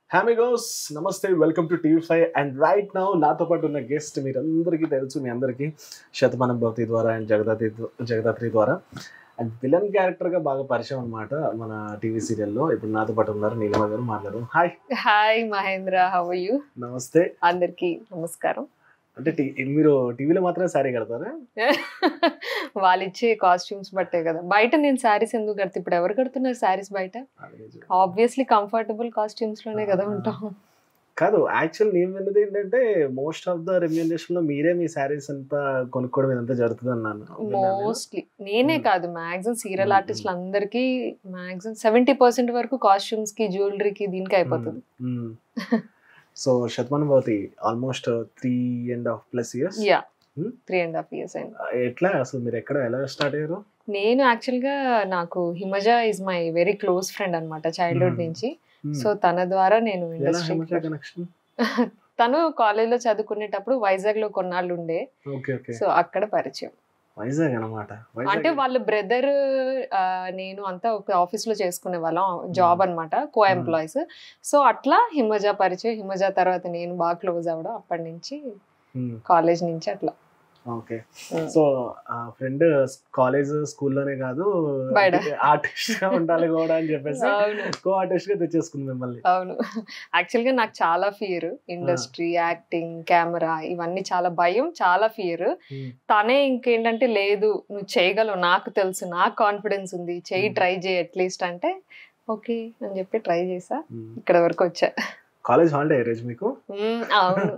హామిగోస్ నమస్తే welcome to TV five and right now నాతో పాటు ఉన్న గెస్ట్ మీరందరికీ తెలుసు మీ అందరికీ శతమానం భవతి ద్వారా అండ్ జగదాత్రి జగదాత్రి ద్వారా అండ్ విలన్ క్యారెక్టర్గా బాగా పరిచయం అనమాట మన టీవీ సీరియల్లో ఇప్పుడు నాతో పాటు ఉన్నారు నీలమ గారు మాట్లాడడం hi hi Mahendra how you నమస్తే అందరికి నమస్కారం అంటే టీ- మీరు టీవీలో మాత్రమే శారీ కడతారా వాళ్ళు ఇచ్చే కాస్ట్యూమ్స్ బట్టే కదా బయట నేను శారీస్ ఎందుకు కడతా ఇప్పుడు ఎవరు కడుతున్నారు శారీస్ బయట ఆబ్వియస్లీ కంఫర్టబుల్ కాస్ట్యూమ్స్ లోనే కదా ఉంటాం కాదు యాక్చువల్ నేను విన్నది ఏంటంటే మోస్ట్ ఆఫ్ ద రెమ్యూనరేషన్ లో మీరే మీ శారీస్ అంతా కొనుక్కోవడం ఇదంతా జరుగుతుంది అన్నాను విన్నాను నేను. మోస్ట్లీ నేనే Hmm. కాదు మాక్సిమం సీరియల్ Hmm, ఆర్టిస్టులు అందరికి మాక్సిమం సెవెంటీ పర్సెంట్ వరకు కాస్ట్యూమ్స్ కి జ్యువెలరీకి దీనికి అయిపోతుంది so Shatamanam Bhavati almost three and half plus years yeah Hmm. Three and half years అయింది ఎట్లా అసలు మీరు ఎక్కడ ఎలా స్టార్ట్ అయ్యారు నేను యాక్చువల్ గా నాకు Himaja is my very close friend అనమాట చైల్డ్హుడ్ Hmm. నుంచి సో తన ద్వారా నేను ఎలా హిమచ ఇండస్ట్రీ కనెక్షన్ తను కాలేజ్ లో చదువుకునేటప్పుడు వైజాగ్ లో కొన్నాళ్ళు ఉండే ఓకే ఓకే సో అక్కడ పరిచయం వైజాగ్ అనమాట అంటే వాళ్ళ బ్రదర్ నేను అంతా ఒక ఆఫీస్ లో చేసుకునే వాళ్ళం జాబ్ అన్నమాట కో ఎంప్లాయీస్ సో అట్లా హిమజ పరిచయం హిమజ తర్వాత నేను బాగా క్లోజ్ అవ్వడం అప్పటి నుంచి కాలేజ్ నుంచి అట్లా ఓకే Hmm. సో ఆ ఫ్రెండ్ కాలేజ్ స్కూల్లోనే కాదు బయట. ఆర్టిస్ట్ గా ఉండాలి కూడా అని చెప్పేసి అవును కో ఆర్టిస్ట్ గా తెచ్చేసుకుంది మిమ్మల్ని అవును యాక్చువల్ గా నాకు చాలా ఫియర్ ఇండస్ట్రీ యాక్టింగ్ కెమెరా ఇవన్నీ చాలా భయం చాలా ఫియర్ Hmm. తనే ఇంకేంటంటే లేదు నువ్వు చేయగలవు నాకు తెలుసు నాకు కాన్ఫిడెన్స్ ఉంది చెయ్యి Hmm. ట్రై చేయి అట్లీస్ట్ అంటే ఓకే అని చెప్పి ట్రై చేసా Hmm. ఇక్కడ వరకు వచ్చా కాలేజ్ హాలిడే రోజు మీకు మ్మ్, అవును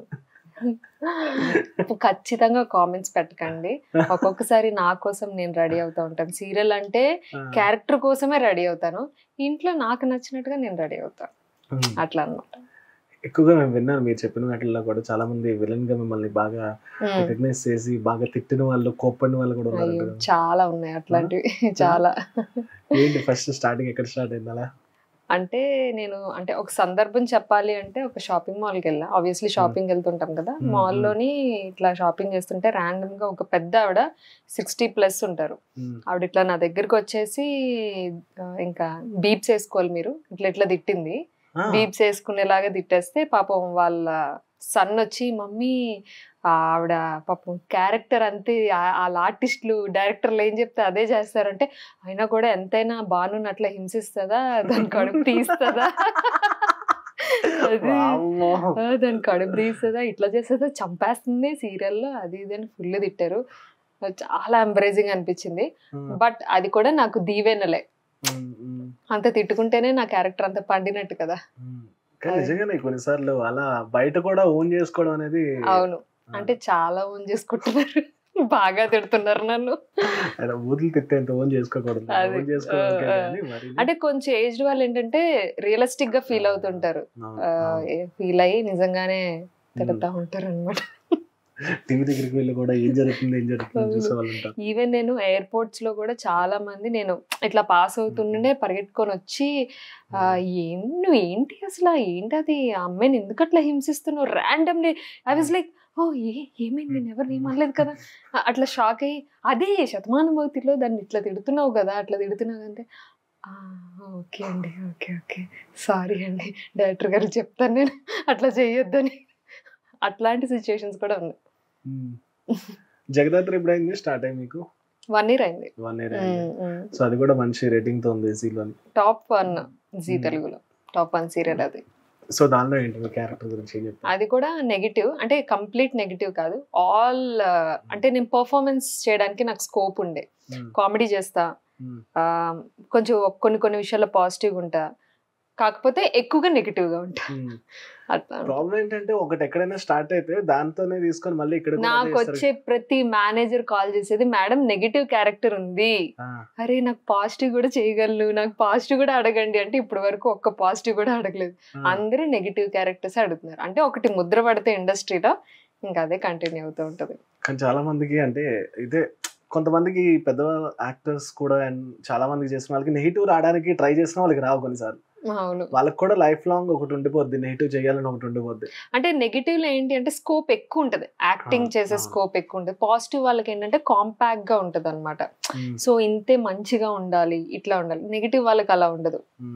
ఖచ్చితంగా కామెంట్స్ పెట్టకండి ఒక్కొక్కసారి నా కోసం నేను రెడీ అవుతా ఉంటాను సీరియల్ అంటే ఆ. క్యారెక్టర్ కోసమే రెడీ అవుతాను ఇంట్లో నాకు నచ్చినట్టుగా నేను రెడీ అవుతాను Hmm. అట్లా అనమాట ఎక్కువగా మేము విన్నాను మీరు చెప్పిన వాటిల్లో కూడా చాలా మంది విలన్ గా మిమ్మల్ని బాగా రికగ్నైజ్ చేసి బాగా తిట్టిన వాళ్ళు కోప్పడిన వాళ్ళు కూడా ఉన్నారు అయ్యో కదా. చాలా ఉన్నాయి అట్లాంటివి చాలా ఏంటి ఫస్ట్ స్టార్టింగ్ ఎక్కడ స్టార్ట్ అయింది అలా అంటే నేను అంటే ఒక సందర్భం చెప్పాలి అంటే ఒక షాపింగ్ మాల్కి వెళ్ళా ఆబ్వియస్లీ షాపింగ్ వెళ్తుంటాం కదా Hmm, మాల్ లోని ఇట్లా షాపింగ్ చేస్తుంటే ర్యాండమ్ గా ఒక పెద్ద ఆవిడ సిక్స్టీ ప్లస్ ఉంటారు Hmm. ఆవిడ ఇట్లా నా దగ్గరికి వచ్చేసి ఆ, ఇంకా బీప్స్ వేసుకోవాలి మీరు ఇట్లా ఇట్లా తిట్టింది ఆ, బీప్స్ వేసుకునేలాగా తిట్టేస్తే పాపం వాళ్ళ సన్ వచ్చి మమ్మీ ఆ ఆవిడ పాపం క్యారెక్టర్ అంతే ఆ- వాళ్ళ ఆర్టిస్టులు డైరెక్టర్లు ఏం చెప్తే అదే చేస్తారంటే అయినా కూడా ఎంతైనా బాను అట్లా హింసిస్తుందా దాని కడుపు తీస్తుందా అది వామ్మో. ఆ, దాని కడుపు తీస్తుందా ఇట్లా చేస్తుందా చంపేస్తుంది సీరియల్లో అది ఇది అని ఫుల్ తిట్టారు చాలా ఎంబరేజింగ్ అనిపించింది Hmm. బట్ అది కూడా నాకు దీవెనలే Hmm, hmm, అంత తిట్టుకుంటేనే నా క్యారెక్టర్ అంత పండినట్టు కదా hmm. కానీ నిజంగానే కొన్నిసార్లు అలా బయట కూడా ఓన్ చేసుకోవడం అనేది అవును అంటే చాలా ఓన్ చేసుకుంటున్నారు బాగా తిడుతున్నారు నన్ను ఆయన ఊర్లు తిట్టేంత ఓన్ చేసుకోకూడదు అది, ఓన్ చేసుకోవడానికి ఆ, ఆ. కానీ మరి ఇది- అంటే కొంచెం ఏజ్డ్ వాళ్ళు ఏంటంటే రియలిస్టిక్ గా ఫీల్ అవుతుంటారు అవును, అవును. ఫీల్ అయ్యి నిజంగానే తిడతా ఉంటారు అనమాట టీవీ దగ్గరికి వెళ్ళి కూడా ఏం జరుగుతుంది ఏం జరుగుతుంది అవును. చూసే వాళ్ళు ఉంటారు ఈవెన్ నేను ఎయిర్పోర్ట్స్ లో కూడా చాలా మంది నేను ఇట్లా పాస్ అవుతుండే పరిగెట్టుకొని వచ్చి ఆ, ఏం నువ్వు ఏంటి అసలు ఏంటి అది ఆ అమ్మాయిని ఎందుకు అట్లా హింసిస్తున్నావు randomly I was like oh ఏ ఏమైంది నేను ఎవరిని ఏమనలేదు కదా అ- అట్లా షాక్ అయ్యి అదే శతమానుభూతిలో దాన్ని ఇట్లా తిడుతున్నావు కదా అట్లా తిడుతున్నావు అంటే "ఆ, ఓకే అండి ఓకే ఓకే సారీ అండి డైరెక్టర్ గారు చెప్తాను నేను అట్లా చేయొద్దని అట్లాంటి సిచ్యుయేషన్స్ కూడా ఉన్నాయి Hmm. జగదాత్రి ఎప్పుడైంది స్టార్ట్ అయ్యి మీకు వన్ ఇయర్ అయింది వన్ ఇయర్ సో అది కూడా మంచి రేటింగ్ తో ఉంది జీలో టాప్ వన్ జీ Hmm. తెలుగులో టాప్ వన్ సీరియల్ అది సో దానిలో ఏంటి మీ క్యారెక్టర్ గురించి ఏం చెప్తారు అది కూడా నెగిటివ్ అంటే కంప్లీట్ నెగిటివ్ కాదు ఆల్ అంటే నేను పర్ఫార్మెన్స్ చేయడానికి నాకు స్కోప్ ఉండే Hmm. కామెడీ చేస్తా Hmm. ఆ, కొంచెం కొన్ని కొన్ని విషయాల్లో పాజిటివ్ ఉంటా కాకపోతే ఎక్కువగా నెగిటివ్ గా ఉంటా Hmm. అట్లా ప్రాబ్లం ఏంటంటే ఒకటి ఎక్కడైనా స్టార్ట్ అయితే దాంతోనే తీసుకొని మళ్ళీ ఇక్కడ కూడా నాకు అదే వచ్చే ప్రతి మేనేజర్ కాల్ చేసేది మేడం నెగిటివ్ క్యారెక్టర్ ఉంది ఆ, అరే నాకు పాజిటివ్ కూడా చేయగలను నాకు పాజిటివ్ కూడా అడగండి అంటే ఇప్పటి వరకు ఒక్క పాజిటివ్ కూడా అడగలేదు ఆ. అందరూ నెగిటివ్ క్యారెక్టర్స్ అడుగుతున్నారు అంటే ఒకటి ముద్ర పడితే ఇండస్ట్రీలో ఇంకా అదే కంటిన్యూ అవుతూ ఉంటది కానీ చాలా మందికి అంటే ఇదే కొంతమందికి పెద్ద యాక్టర్స్ కూడా అండ్ చాలా మందికి చేసిన వాళ్ళకి నెగిటివ్ రావడానికి ట్రై చేసిన వాళ్ళకి రావు కొన్నిసార్లు అవును వాళ్ళకి కూడా లైఫ్ లాంగ్ ఒకటి ఉండిపోద్ది నెగిటివ్ చేయాలని ఒకటి ఉండిపోద్ది అంటే నెగిటివ్ లో ఏంటి అంటే స్కోప్ ఎక్కువ ఉంటది యాక్టింగ్ అవును, చేసే అవును. స్కోప్ ఎక్కువ ఉంటుంది పాజిటివ్ వాళ్ళకి ఏంటంటే కాంపాక్ట్ గా ఉంటది అనమాట ఉమ్, సో ఇంతే మంచిగా ఉండాలి ఇట్లా ఉండాలి నెగిటివ్ వాళ్ళకి అలా ఉండదు ఉమ్,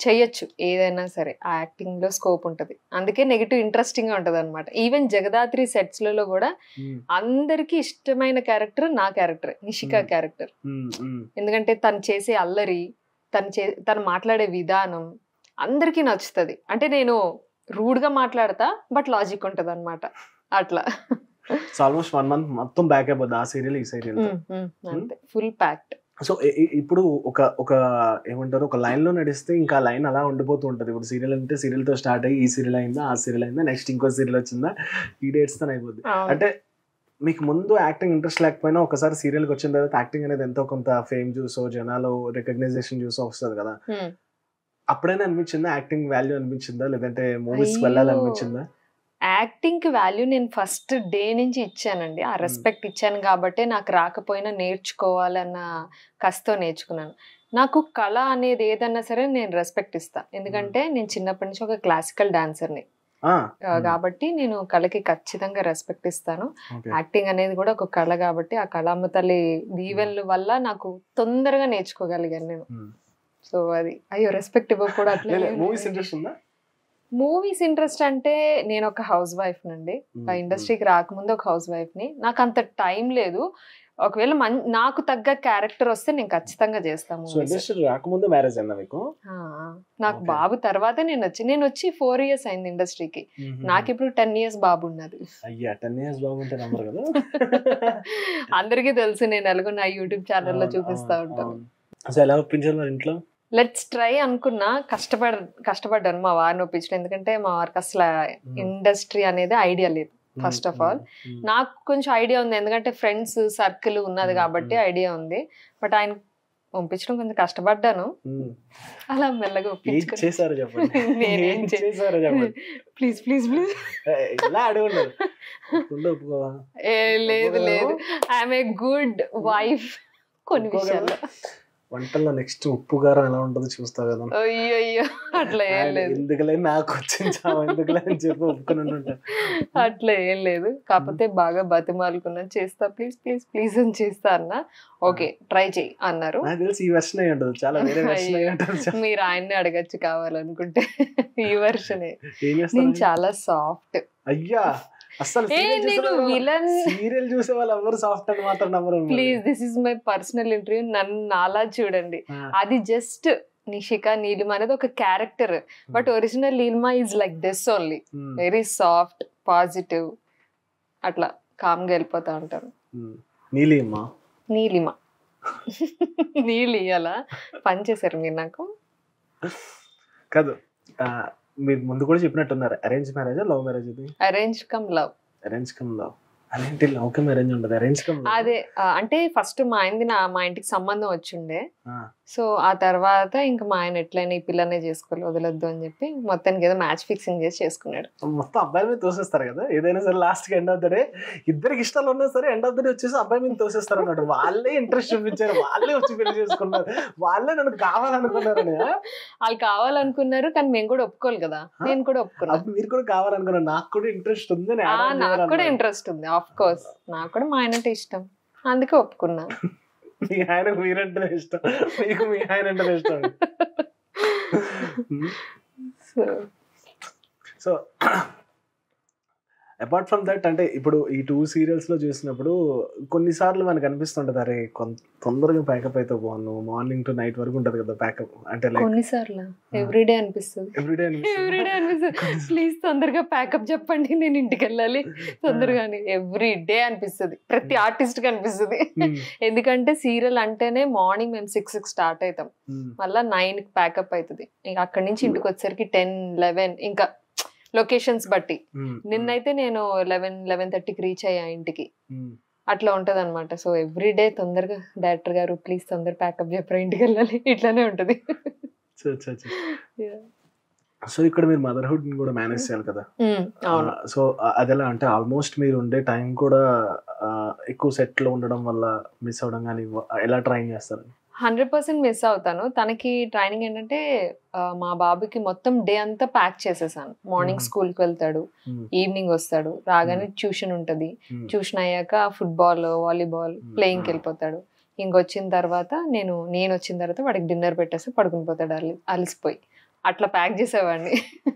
చెయ్యొచ్చు ఏదైనా సరే ఆ యాక్టింగ్ లో స్కోప్ ఉంటది అందుకే నెగిటివ్ ఇంట్రెస్టింగ్ గా ఉంటది అనమాట ఈవెన్ జగదాత్రి సెట్స్ లలో కూడా ఉమ్, అందరికి ఇష్టమైన క్యారెక్టర్ నా క్యారెక్టర్ నిషికా Hmm. క్యారెక్టర్ ఉమ్, ఉమ్, ఎందుకంటే తను చేసే అల్లరి తను చే తను మాట్లాడే విధానం అందరికీ నచ్చుతుంది అంటే నేను రూడ్ గా మాట్లాడతా బట్ లాజిక్ ఉంటది అనమాట అట్లా సో ఆల్మోస్ట్ వన్ మంత్ మొత్తం బ్యాక్ అయిపోద్ది ఆ సీరియల్ ఈ సీరియల్ ఉమ్, ఉమ్, అంతే ఫుల్ ప్యాక్డ్ సో ఇప్పుడు ఒక ఒక ఏమంటారు ఒక లైన్ లో నడిస్తే ఇంకా లైన్ అలా ఉండిపోతూ ఉంటది ఇప్పుడు సీరియల్ అంటే సీరియల్ తో స్టార్ట్ అయ్యి ఈ సీరియల్ అయిందా ఆ సీరియల్ అయిందా నెక్స్ట్ ఇంకో సీరియల్ వచ్చిందా ఈ డేట్స్ తో అయిపోద్ది అంటే మీకు ముందు యాక్టింగ్ ఇంట్రెస్ట్ లేకపోయినా ఒకసారి సీరియల్కి వచ్చిన తర్వాత యాక్టింగ్ అనేది ఎంతో కొంత ఫేమ్ చూసో జనాలు రికగ్నైజేషన్ చూసో వస్తుంది కదా అప్పుడైనా అనిపించిందా యాక్టింగ్ వాల్యూ అనిపించిందా లేదంటే మూవీస్ అయ్యో. వెళ్ళాలనిపించిందా యాక్టింగ్ కి వాల్యూ నేను ఫస్ట్ డే నుంచి ఇచ్చానండి ఆ రెస్పెక్ట్ ఇచ్చాను కాబట్టి నాకు రాకపోయినా నేర్చుకోవాలన్న కసితో నేర్చుకున్నాను నాకు కళ అనేది ఏదన్నా సరే నేను రెస్పెక్ట్ ఇస్తా ఎందుకంటే నేను చిన్నప్పటి నుంచి ఒక క్లాసికల్ డాన్సర్ని ఆ, కాబట్టి నేను కళకి ఖచ్చితంగా రెస్పెక్ట్ ఇస్తాను okay. యాక్టింగ్ అనేది కూడా ఒక కళ కాబట్టి ఆ కళమ్మ తల్లి దీవెనల వల్ల నాకు తొందరగా నేర్చుకోగలిగాను నేను Hmm. సో అది అయ్యో రెస్పెక్ట్ ఇవ్వకూడదు అట్లా మూవీస్ ఇంట్రెస్ట్ ఉందా మూవీస్ ఇంట్రెస్ట్ అంటే నేను ఒక హౌస్ వైఫ్ నండి ఆ ఇండస్ట్రీకి రాకముందు ఒక హౌస్ వైఫ్ ని నాకు అంత టైం లేదు ఒకవేళ మన్ నాకు తగ్గ క్యారెక్టర్ వస్తే నేను ఖచ్చితంగా చేస్తాను సో ఇండస్ట్రీ రాకముందే మ్యారేజ్ అయిందా మీకు నాకు Okay. బాబు తర్వాత నేను వచ్చి నేను వచ్చి ఫోర్ ఇయర్స్ అయింది ఇండస్ట్రీకి నాకు ఇప్పుడు టెన్ ఇయర్స్ బాబు ఉన్నది అయ్యా టెన్ ఇయర్స్ బాగుంటే నమ్మరు కదా అందరికీ తెలుసు నేను ఎలాగో నా యూట్యూబ్ ఛానల్లో అవును, చూపిస్తా అవును, ఉంటాను అవును. అసలు ఎలా ఒప్పించారు మరి ఇంట్లో లెట్స్ ట్రై అనుకున్నా కష్టపడ కష్టపడ్డాను మా వారిని ఒప్పించడం ఎందుకంటే మా వారికి అసలు ఇండస్ట్రీ అనేది ఐడియా లేదు First of all, నాకు కొంచెం ఐడియా ఉంది ఎందుకంటే ఫ్రెండ్స్ సర్కిల్ ఉన్నది Mm, కాబట్టి mm. ఐడియా ఉంది బట్ ఆయన పంపించడం కొంచెం కష్టపడ్డాను అలా మెల్లగా ఏం ఒప్పించుకుని చేశారు చెప్పండి నేనేం ఏం చే- చేశారు చెప్పండి ప్లీజ్ ప్లీజ్ ప్లీజ్ ఏ, ఇలా అడిగి ఉండదు ఒప్పుకుంటే ఒప్పుకోవా ఏ లేదు ఒప్పుకోగలవా? లేదు ఐఎమ్ ఏ గుడ్ వైఫ్ కొన్ని ఒప్పుకోగలవా? విషయాల్లో వంటల్లో నెక్స్ట్ ఉప్పు కారం ఎలా ఉంటుందో చూస్తావు కదా అయ్యో అయ్యో అట్లా ఏం ఆయన లేదు ఎందుకులే నాకు వచ్చింది చావు ఎందుకులే అని చెప్పి ఒప్పుకొని ఉంటాను అట్లా ఏం లేదు కాకపోతే బాగా బతిమాలుకున్నా చేస్తా ప్లీజ్ ప్లీజ్ ప్లీజ్ అని చేస్తా అన్న ఓకే ట్రై చేయి అన్నారు నాకు తెలిసి ఈ వెర్షన్ అయి ఉంటుంది చాలా వేరే వెర్షన్ అయి ఉంటుంది చాలా. మీరు ఆయన్ని అడగచ్చు కావాలనుకుంటే ఈ వర్షనే ఏం నేను చేస్తారు చాలా సాఫ్ట్ అయ్యా అసలు ఏ నేను విలన్ సీరియల్ చూసే వాళ్ళు ఎవరు సాఫ్ట్ అని మాత్రం నమ్మరు please this is my personal interview నన్ను నాలా చూడండి ఆ, అది జస్ట్ నిషిక నీలిమ అనేది ఒక character but original Neelima is like this only um, very soft positive అట్లా కామ్గా వెళ్ళిపోతా ఉంటారు ఉమ్. నీలి అమ్మా నీలిమ నీళ్ళు ఇయ్యాలా పని చేశారు మీరు నాకు కాదు ఆ, మీరు ముందు కూడా చెప్పినట్టున్నారు అరేంజ్ మ్యారేజ్ లవ్ మ్యారేజ్ ఇది arrange come love arrange come love అదేంటి లవ్ కమ్ అరేంజ్ ఉండదు అరేంజ్ కమ్ love. అదే ఆ, అంటే ఫస్ట్ మా ఆయనది నా మా ఇంటికి సంబంధం వచ్చిండే ఆ, సో ఆ తర్వాత ఇంకా మా ఆయన ఎట్లయినా ఈ పిల్లనే చేసుకోవాలి వదలొద్దు అని చెప్పి మొత్తానికి ఏదో మ్యాచ్ ఫిక్సింగ్ చేసి చేసుకున్నాడు మొత్తం అబ్బాయి మీద తోసేస్తారు కదా ఏదైనా సరే లాస్ట్ కి ఎండ్ ఆఫ్ ద డే ఇద్దరికి ఇష్టాలు ఉన్నా సరే ఎండ్ ఆఫ్ ద డే వచ్చేసి అబ్బాయి మీద తోసేస్తారు అన్నట్టు వాళ్ళే ఇంట్రెస్ట్ చూపించారు వాళ్ళే వచ్చి పెళ్లి చేసుకున్నారు వాళ్ళే నన్ను కావాలనుకున్నారని ఆ? వాళ్ళు కావాలనుకున్నారు కానీ మేము కూడా ఒప్పుకోవాలి కదా నేను కూడా ఒప్పుకున్నా అప్పుడు మీరు కూడా కావాలనుకున్నారు నాకు కూడా ఇంట్రెస్ట్ ఉంది అని ఆ, add on నాకు కూడా చేయాలన్నారు. ఇంట్రెస్ట్ ఉంది ఆఫ్ కోర్స్ నాకు కూడా మా ఆయన అంటే ఇష్టం అందుకే ఒప్పుకున్నా మీ ఆయనకు మీరంటేనే ఇష్టం మీకు మీ ఆయన అంటేనే ఇష్టం so so apart from that అంటే ఇప్పుడు ఈ టూ సీరియల్స్ లో చూసినప్పుడు కొన్నిసార్లు మనకు అనిపిస్తుంటది అరే కొంత తొందరగా ప్యాకప్ అయితే బాగున్నావు మార్నింగ్ టు నైట్ వరకు ఉంటది కదా ప్యాకప్ అంటే లైక్ కొన్నిసార్లు ఎవ్రీడే అనిపిస్తుంది ఎవ్రీడే ఎవ్రీడే అనిపిస్తుంది ప్లీజ్ తొందరగా ప్యాకప్ చెప్పండి నేను ఇంటికి వెళ్ళాలి తొందరగా ఎవ్రీ డే అనిపిస్తుంది ప్రతి ఆర్టిస్ట్ కి అనిపిస్తుంది ఎందుకంటే సీరియల్ అంటేనే మార్నింగ్ మేము సిక్స్ కి స్టార్ట్ అవుతాం మళ్ళీ నైన్ కి ప్యాకప్ అవుతుంది ఇంకా అక్కడి నుంచి ఇంటికి వచ్చేసరికి టెన్ లెవెన్ ఇంకా లొకేషన్స్ బట్టి నిన్నైతే నేను లెవెన్ లెవెన్ థర్టీకి రీచ్ అయ్యా ఇంటికి అట్లా ఉంటది అనమాట సో ఎవ్రీ డే తొందరగా డైరెక్టర్ గారు ప్లీజ్ తొందర ప్యాకప్ చెప్పరా ఇంటికి వెళ్ళాలి ఇట్లానే ఉంటది సో ఇక్కడ మీరు మదర్హుడ్ కూడా మేనేజ్ చేయాలి కదా ఉమ్, అవును సో అదెలా అంటే ఆల్మోస్ట్ మీరు ఉండే టైం కూడా ఆ, ఎక్కువ సెట్ లో ఉండడం వల్ల మిస్ అవడం కానీ ఎలా ట్రైన్ చేస్తారు హండ్రెడ్ పర్సెంట్ మిస్ అవుతాను తనకి ట్రైనింగ్ ఏంటంటే ఆ, మా బాబుకి మొత్తం డే అంతా ప్యాక్ చేసేసాను మార్నింగ్ Mhm. స్కూల్కి వెళ్తాడు Hmm. ఈవినింగ్ వస్తాడు రాగానే ట్యూషన్ ఉంటది Hmm. ట్యూషన్ అయ్యాక ఫుట్బాల్ వాలీబాల్ Hmm. ప్లేయింగ్కి వెళ్ళిపోతాడు ఇంకొచ్చిన తర్వాత నేను నేను వచ్చిన తర్వాత వాడికి డిన్నర్ పెట్టేసి పడుకుని పోతాడు అలి అలిసిపోయి అట్లా ప్యాక్ చేసేవాడిని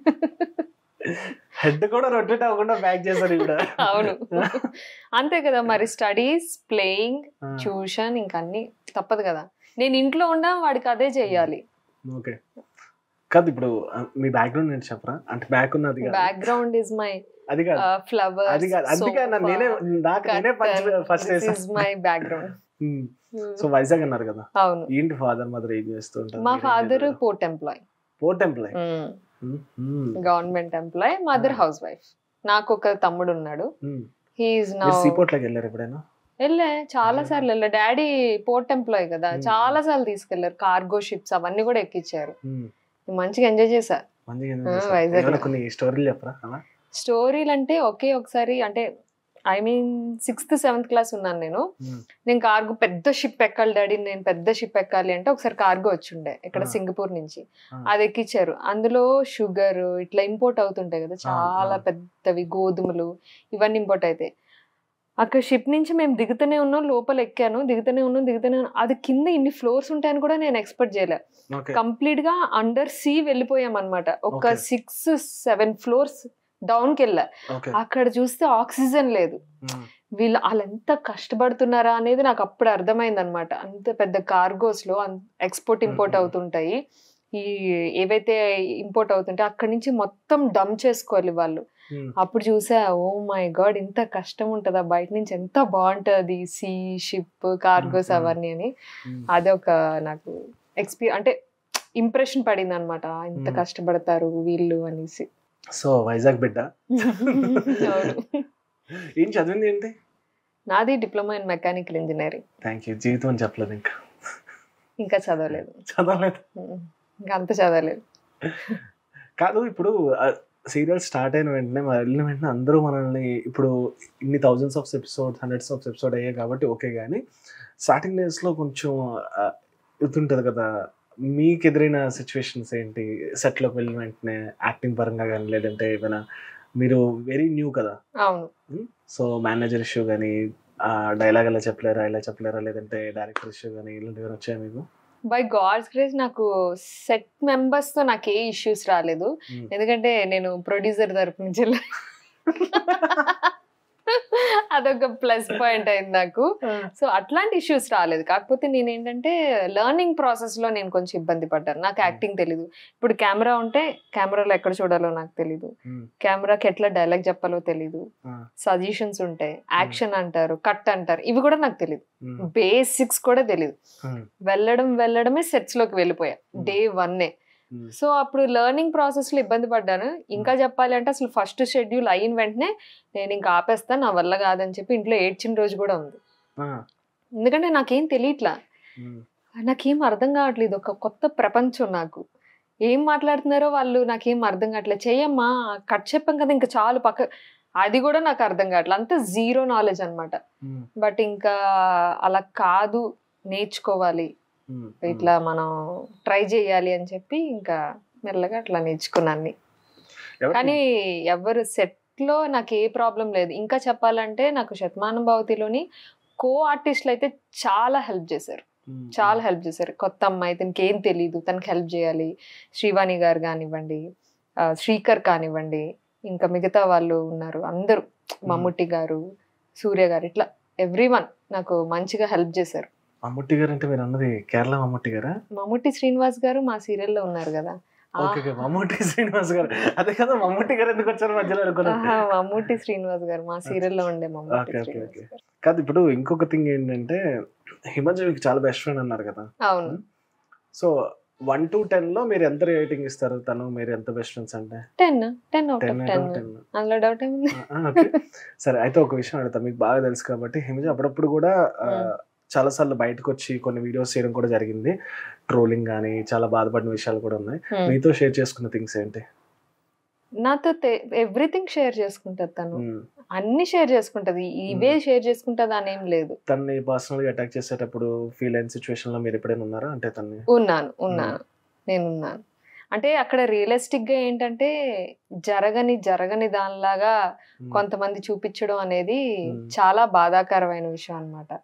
హెడ్ కూడా రొటేట్ అవ్వకుండా ప్యాక్ చేశారు ఇక్కడ అవును అంతే కదా మరి స్టడీస్ ప్లేయింగ్ ట్యూషన్ ఇంకా అన్ని తప్పదు కదా నేను ఇంట్లో ఉన్నా వాడికి అదే చెయ్యాలి ఓకే కాదు ఇప్పుడు ఆ, మీ బ్యాక్గ్రౌండ్ నేను చెప్పరా అంటే బ్యాక్ ఉన్నది కాదు బ్యాక్గ్రౌండ్ ఇస్ మై అది కాదు ఫ్లవర్ అది కాదు అందుకే నన్ను నేనే నాకు నేనే first is my background so Vizag అన్నారు కదా అవును ఏంటి ఫాదర్ మదర్ ఏం చేస్తూ ఉంటారు మా father port employee port employee government employee mother housewife నాకు ఒక తమ్ముడు ఉన్నాడు హీఈస్ నౌ మీరు సీపోర్ట్ లోకి వెళ్ళారు ఎప్పుడైనా వెళ్ళే చాలా సార్లు వెళ్ళా డాడీ పోర్ట్ ఎంప్లాయ్ కదా Hmm. చాలా సార్లు తీసుకెళ్లారు కార్గో షిప్స్ అవన్నీ కూడా ఎక్కించారు Hmm. నేను మంచిగా ఎంజాయ్ చేశా మంచిగా ఆ, enjoy చేశారు. వైజాగ్లో. ఏమైనా కొన్ని స్టోరీలు చెప్పరా అలా స్టోరీలు అంటే ఒకే ఒకసారి అంటే I mean sixth seventh class ఉన్నాను నేను Hmm. నేను కార్గో పెద్ద షిప్ ఎక్కాలి డాడీ నేను పెద్ద షిప్ ఎక్కాలి అంటే ఒకసారి కార్గో వచ్చిండే ఇక్కడ Ah. సింగపూర్ నుంచి Ah. అది ఎక్కించారు అందులో షుగర్ ఇట్లా ఇంపోర్ట్ అవుతుంటాయి కదా చాలా ah. పెద్దవి గోధుమలు ఇవన్నీ ఇంపోర్ట్ అవుతాయి అక్కడ షిప్ నుంచి మేము దిగుతూనే ఉన్నాం లోపల ఎక్కాను దిగుతూనే ఉన్నాం దిగుతూనే ఉన్నాం అది కింద ఇన్ని ఫ్లోర్స్ ఉంటాయని కూడా నేను ఎక్స్పెక్ట్ చేయలే ఓకే కంప్లీట్ గా అండర్ సీ వెళ్ళిపోయాం అనమాట ఒక Okay. Six seven floors down కి వెళ్ళా ఓకే అక్కడ చూస్తే ఆక్సిజన్ లేదు వీళ్ళు వాళ్ళు ఎంత కష్టపడుతున్నారా అనేది నాకు అప్పుడు అర్థమైంది అనమాట అంత పెద్ద కార్గోస్ లో ఎక్స్పోర్ట్ ఇంపోర్ట్ Mhm. అవుతుంటాయి ఈ ఏవైతే ఇంపోర్ట్ అవుతుంటాయి అక్కడి నుంచి మొత్తం డమ్ చేసుకోవాలి వాళ్ళు అప్పుడు చూసా ఓ మై గాడ్ ఇంత కష్టం ఉంటుందా బయట నుంచి ఎంత బాగుంటది సీ షిప్ కార్గోస్ Mhm. అవన్నీ అని అదొక నాకు ఎక్స్పీ అంటే ఇంప్రెషన్ పడింది అనమాట ఇంత Hmm. కష్టపడతారు వీళ్ళు అనేసి సో వైజాగ్ బిడ్డ అవును. ఏం చదివింది ఏంటి నాది diploma in mechanical engineering thank you జీవితం అని చెప్పలేదు ఇంకా ఇంకా చదవలేదు చదవలేదు ఉమ్. ఇంకా అంత చదవలేదు కాదు ఇప్పుడు సీరియల్ స్టార్ట్ అయిన వెంటనే మరి వెళ్ళిన వెంటనే అందరూ మనల్ని ఇప్పుడు ఇన్ని thousands of episode hundreds of episode అయ్యాయి కాబట్టి ఓకే కానీ స్టార్టింగ్ డేస్లో కొంచెం ఆ, ఇదుంటుంది కదా మీకు ఎదురైన సిచ్యువేషన్స్ ఏంటి సెట్లోకి వెళ్ళిన వెంటనే యాక్టింగ్ పరంగా కానీ లేదంటే ఏమైనా మీరు వెరీ న్యూ కదా అవును సో మేనేజర్ ఇష్యూ కానీ డైలాగ్ ఎలా చెప్పలేరా ఇలా చెప్పలేరా లేదంటే డైరెక్టర్ ఇష్యూ కానీ ఇలాంటివి వచ్చాయి మీకు బై గాడ్స్ గ్రేస్ నాకు సెట్ మెంబర్స్ తో నాకు ఏ ఇష్యూస్ రాలేదు Hmm. ఎందుకంటే నేను ప్రొడ్యూసర్ తరపు నుంచి వెళ్ళా. అదొక ప్లస్ పాయింట్ అయింది నాకు సో అట్లాంటి ఇష్యూస్ రాలేదు కాకపోతే నేను ఏంటంటే లెర్నింగ్ ప్రాసెస్ లో నేను కొంచెం ఇబ్బంది పడ్డాను నాకు యాక్టింగ్ తెలీదు ఇప్పుడు కెమెరా ఉంటే కెమెరాలో ఎక్కడ చూడాలో నాకు తెలీదు Hmm. కెమెరాకి ఎట్లా డైలాగ్ చెప్పాలో తెలీదు Ah. సజెషన్స్ ఉంటాయి యాక్షన్ అంటారు కట్ అంటారు ఇవి కూడా నాకు తెలియదు Hmm. బేసిక్స్ కూడా తెలియదు Hmm. వెళ్ళడం వెళ్ళడమే సెట్స్ లోకి వెళ్ళిపోయా Hmm. డే వన్నే Hmm. సో అప్పుడు లెర్నింగ్ ప్రాసెస్ లో ఇబ్బంది పడ్డాను ఇంకా చెప్పాలి అంటే అసలు ఫస్ట్ షెడ్యూల్ అయిన వెంటనే నేను ఇంకా ఆపేస్తాను నా వల్ల కాదని చెప్పి ఇంట్లో ఏడ్చిన రోజు కూడా ఉంది Ah. ఎందుకంటే నాకేం తెలియట్లా Hmm. నాకేం అర్థం కావట్లేదు ఒక కొత్త ప్రపంచం నాకు ఏం మాట్లాడుతున్నారో వాళ్ళు నాకేం అర్థం కావట్లేదు చెయ్యమ్మా కట్ చెప్పాం కదా ఇంకా చాలు పక్క అది కూడా నాకు అర్థం కావట్లేదు అంత జీరో నాలెడ్జ్ అన్నమాట Hmm. బట్ ఇంకా అలా కాదు నేర్చుకోవాలి Hmm. ఇట్లా మనం ట్రై చేయాలి అని చెప్పి ఇంకా మెల్లగా అట్లా నేర్చుకున్నాను అన్ని. ఎవరు- కానీ ఎవరు సెట్ లో నాకు ఏ ప్రాబ్లం లేదు ఇంకా చెప్పాలంటే నాకు శతమానం భవతిలోని కో ఆర్టిస్టులు అయితే చాలా హెల్ప్ చేశారు Hmm. చాలా హెల్ప్ చేశారు కొత్త అమ్మాయి తనకి ఏం తెలియదు తనకి హెల్ప్ చేయాలి శ్రీవాణి గారు కానివ్వండి ఆ, శ్రీకర్ కానివ్వండి ఇంకా మిగతా వాళ్ళు ఉన్నారు అందరూ మమ్ముట్టి గారు సూర్య గారు ఇట్లా ఎవ్రీ వన్ నాకు మంచిగా హెల్ప్ చేశారు మమ్ముట్టి గారు అంటే మీరు అన్నది కేరళ మమ్ముట్టి గారా మమ్ముట్టి శ్రీనివాస్ గారు మా సీరియల్లో ఉన్నారు కదా ఆ, ఓకే ఓకే మమ్ముట్టి శ్రీనివాస్ గారు అదే కదా మమ్ముట్టి గారు ఎందుకు వచ్చారు మధ్యలో అనుకున్నాను ఆహా, మమ్ముట్టి శ్రీనివాస్ గారు మా సీరియల్లో ఉండే Mammootty okay, okay, Srinivas okay. గారు. కాదు ఇప్పుడు ఇంకొక థింగ్ ఏంటంటే హిమజ మీకు చాలా బెస్ట్ ఫ్రెండ్ అన్నారు కదా అవును సో వన్ టు టెన్ లో మీరు ఎంత రేటింగ్ ఇస్తారు తను మీరు ఎంత బెస్ట్ ఫ్రెండ్స్ అంటే ten ten out ten of ten ten అందులో డౌట్ ఏముంది ఓకే సరే అయితే ఒక విషయం అడుగుతా మీకు బాగా తెలుసు కాబట్టి హిమజ అప్పుడప్పుడు కూడా ఆ, Hmm. చాలా సార్లు బయటకు వచ్చి కొన్ని వీడియోస్ చేయడం కూడా జరిగింది ట్రోలింగ్ కానీ చాలా బాధపడిన విషయాలు కూడా ఉన్నాయి Hmm. మీతో షేర్ చేసుకున్న థింగ్స్ ఏంటి నాతో ఎవ్రీథింగ్ షేర్ చేసుకుంటది తను Hmm. అన్ని షేర్ చేసుకుంటది ఇవే షేర్ చేసుకుంటది అని ఏం లేదు తన్ని పర్సనల్ గా అటాక్ చేసేటప్పుడు ఫీల్ అయిన సిచ్యువేషన్ లో మీరు ఎప్పుడైనా ఉన్నారా అంటే తన్ని ఉన్నాను ఉన్నాను నేను ఉన్నాను అంటే అక్కడ రియలిస్టిక్ గా ఏంటంటే జరగని జరగని దానిలాగా Hmm. కొంతమంది చూపించడం అనేది Hmm. చాలా బాధాకరమైన విషయం అన్నమాట